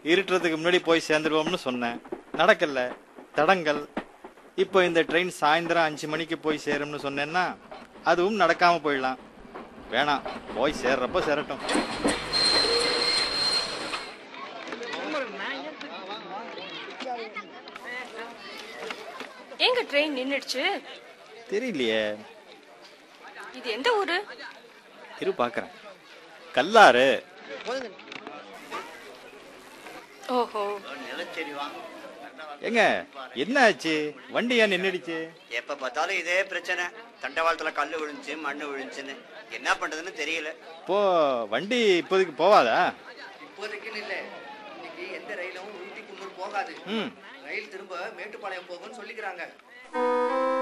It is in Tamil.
இருட்டுறதுக்கு முன்னாடி போய் சேர்ந்துருவோம்னு சொன்னேன் நடக்கல தடங்கல் இப்போ இந்த ட்ரெயின் சாயந்தரம் அஞ்சு மணிக்கு போய் சேரும்னு சொன்னேன்னா அதுவும் நடக்காம போயிடலாம் வேணாம் போய் சேர்றப்போ சேரட்டும் எங்க ட்ரெயின் நின்னுடுச்சு தெரியலையே இது எந்த ஊரு இரு பாக்குறேன் கல்லாறு ஓஹோ ஏங்க என்ன ஆச்சு வண்டி ஏன் நின்னுடுச்சு எப்ப பார்த்தாலும் இதே பிரச்சனை தண்டவாளத்துல கல்லு விழுந்துச்சு மண்ணு விழுந்துச்சுன்னு என்ன பண்றதுன்னு தெரியல இப்போ வண்டி இப்போதைக்கு போவாதா இப்போதைக்குன்னு இல்ல இன்னைக்கு எந்த ரயிலும் ஊட்டி குன்னூர் போகாது ம் ரயில் திரும்ப மேட்டுப்பாளையம் போகும்னு சொல்லிக்கிறாங்க